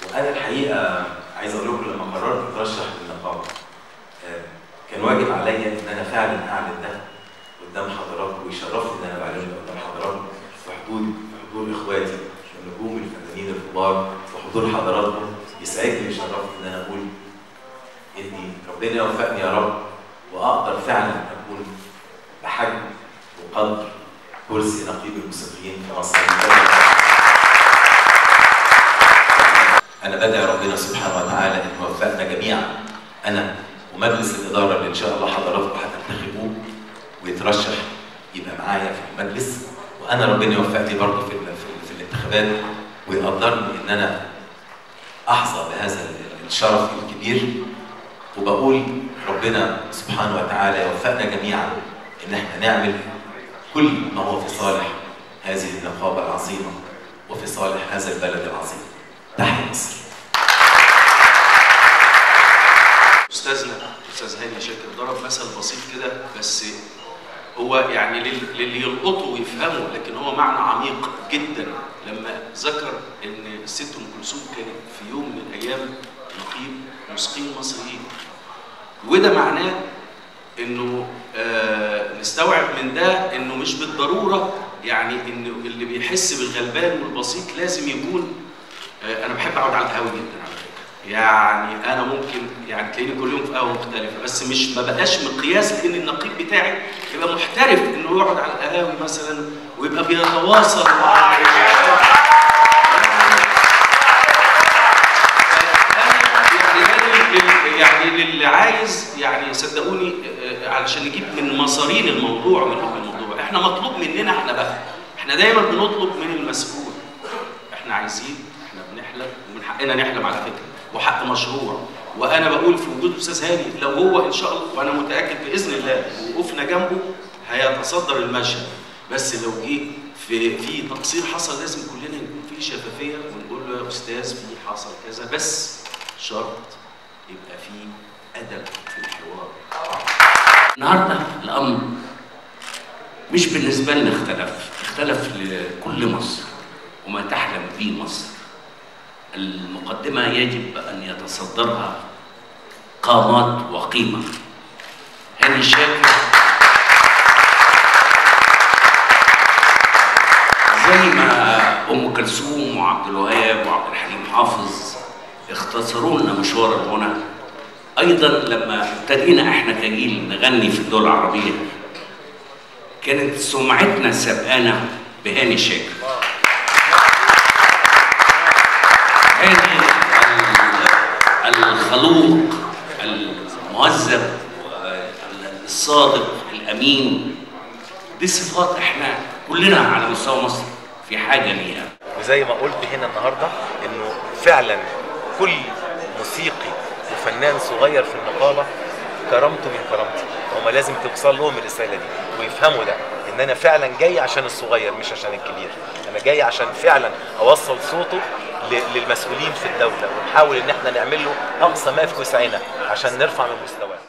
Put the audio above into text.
انا الحقيقه عايز اقول لكم لما قررت اترشح للنقابه آه، كان واجب عليا ان انا فعلا اعمل ده قدام حضراتكم ويشرفني ان انا بعلن قدام حضراتكم في حدود في حضور اخواتي النجوم الفنانين الكبار في حضور حضراتكم يسعدني ويشرفني ان انا اقول اني ربنا يوفقني يا رب واقدر فعلا اكون بحجم وقدر كرسي نقيب الموسيقيين في مصر انا بدعي ربنا سبحانه وتعالى ان يوفقنا جميعا انا ومجلس الاداره اللي ان شاء الله حضراتكم هتنتخبوه ويترشح يبقى معايا في المجلس وانا ربنا يوفقني برضه في, في, في الانتخابات ويقدرني ان انا احظى بهذا الشرف الكبير وبقول ربنا سبحانه وتعالى يوفقنا جميعا ان احنا نعمل كل ما هو في صالح هذه النقابه العظيمه وفي صالح هذا البلد العظيم تحيا مصر استاذنا استاذ هاني شاكر ضرب مثل بسيط كده بس هو يعني لل- للي يلقطه ويفهمه لكن هو معنى عميق جدا لما ذكر ان الست ام كلثوم كانت في يوم من الايام نقيب موسيقيين مصريين وده معناه انه آه نستوعب من ده انه مش بالضروره يعني انه اللي بيحس بالغلبان والبسيط لازم يكون آه انا بحب اقعد على القهوه جدا على فكره يعني انا ممكن يعني تلاقيني كل يوم في قهوه مختلفه بس مش ما بقاش مقياس لان النقيب بتاعي يبقى محترف انه يقعد على القهاوي مثلا ويبقى بيتواصل مع يعني ده لل- يعني للي عايز يعني صدقوني آه، علشان نجيب من مصارين الموضوع من حكم الموضوع احنا مطلوب مننا احنا بقى احنا دايما بنطلب من المسؤول احنا عايزين احنا بنحلم ومن حقنا نحلم على فكره وحق مشروع وانا بقول في وجود استاذ هاني لو هو ان شاء الله وانا متاكد باذن الله وقفنا جنبه هيتصدر المشهد بس لو جه في في تقصير حصل لازم كلنا يكون في شفافيه ونقول له يا استاذ في حصل كذا بس شرط يبقى في ادب في الحوار النهارده الامر مش بالنسبه لنا اختلف اختلف لكل مصر وما تحلم به مصر المقدمه يجب ان يتصدرها قامات وقيمه هاني شاكر زي ما ام كلثوم وعبد الوهاب وعبد الحليم حافظ اختصروا لنا مشوار الغنى ايضا لما ابتدينا احنا كجيل نغني في الدول العربيه كانت سمعتنا سبقانا بهاني شاكر هاني ال- الخلوق المهذب الصادق الامين دي صفات احنا كلنا على مستوى مصر في حاجه ليها وزي ما قلت هنا النهارده انه فعلا كل موسيقي وفنان صغير في النقابه كرامته من كرامتي هما لازم توصل لهم الرساله دي ويفهموا ده ان انا فعلا جاي عشان الصغير مش عشان الكبير انا جاي عشان فعلا اوصل صوته ل- للمسؤولين في الدوله ونحاول ان احنا نعمل له اقصى ما في وسعنا عشان نرفع من مستواه